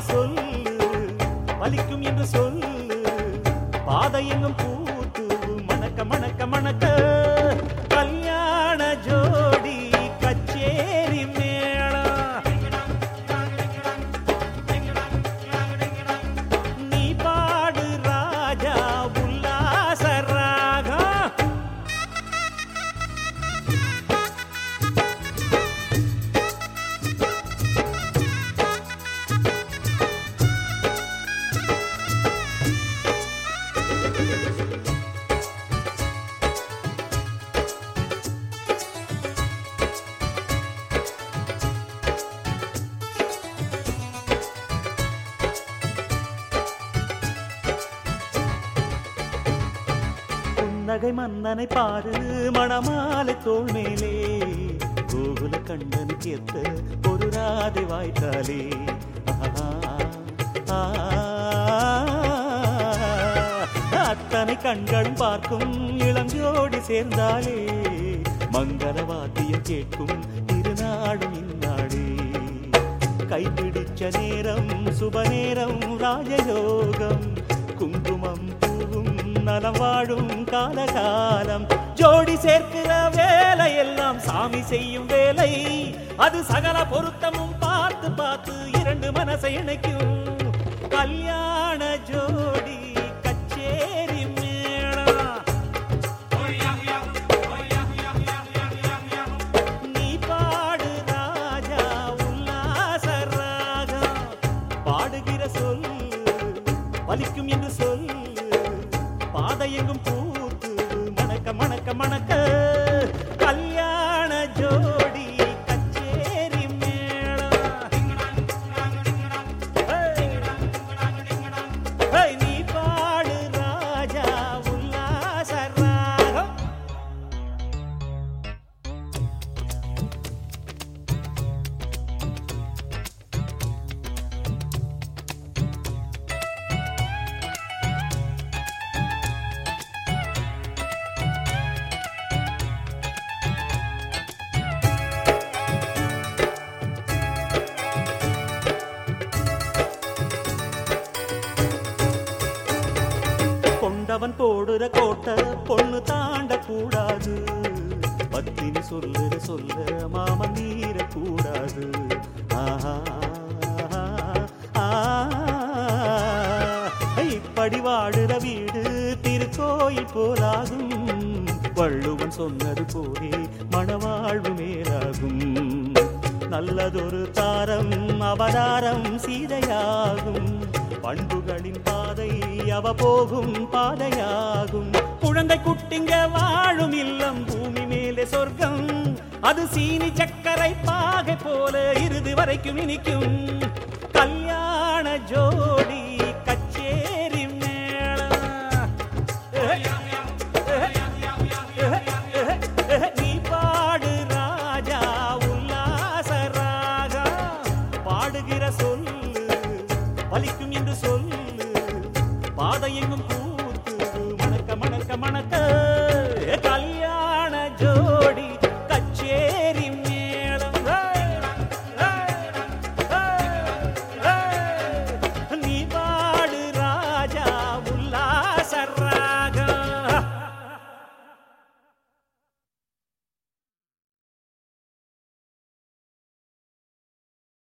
சொல்லு பலிக்கும் என்று சொல்லு பாதை எங்கும் பூத்து மணக்க மணக்க மணக்க கல்யாண ஜோடி கச்சேரி மேளம் நீ பாடு ராஜா உல்லாச ராகம் புன்னகை மன்னனை பாரு மணமாலை தோள் மேலே கோகுல கண்ணனுக்கு எத்த ஒரு ராதை வாய்த்தாலே ஆஹா, ஆஹா. அத்தனை கண்களும் பார்க்கும் இளஞ்சோடி சேர்ந்தாலே மங்கள வாத்தியம் கேட்கும் திருநாடும் இந்நாடே கைப்பிடிச்ச நேரம் சுப நேரம் ராஜயோகம் குங்குமம் பூவும் நலம் வாழும் காலகாலம் ஜோடி சேர்க்கிற வேலை எல்லாம் சாமி செய்யும் வேலை அது சகல பொருத்தமும் பார்த்து பார்த்து இரண்டு மனசை இணைக்கும் கல்யாண ஜோடி கச்சேரி மேளம் நீ பாடு ராஜா உல்லாச ராகம் பாடுகிற சொல்லு பலிக்கும் என்று சொல்லு பாதை எங்கும் பூத்து மணக்க மணக்க மணக்க கல்யாண ஜோடி கச்சேரி மேளம் ஏய். ஏய், நீ பாடு ராஜா உல்லாச ராகம் கொண்டவன் போடுற கோட்டை பொண்ணு தாண்ட கூடாது பத்தினி சொல்லுற சொல்ல மாமன் மீற கூடாது ஆஹா, ஆஹா. இப்படி வாடுற வீடு திருக்கோயில் போலாகும் வள்ளுவன் சொன்னது போலே மணவாழ்வு மேலாகும் நல்லதொரு தாரம் அவதாரம் சீதையாகும் பண்புகளின் பாதை அவ போகும் பாதையாகும் குழந்தை குட்டிங்க வாழும் இல்லம் பூமி மேலே சொர்க்கம் அது சீனி சக்கரை பாகை போல இறுதி வரைக்கும் இனிக்கும் கல்யாண ஜோடி கச்சேரி மேளம் நீ பாடு ராஜா உல்லாச ராகம் பாடுகிற சொல்லு பலிக்கும் என்று சொல்லு பாதை எங்கும் பூத்து மணக்க மணக்க மணக்க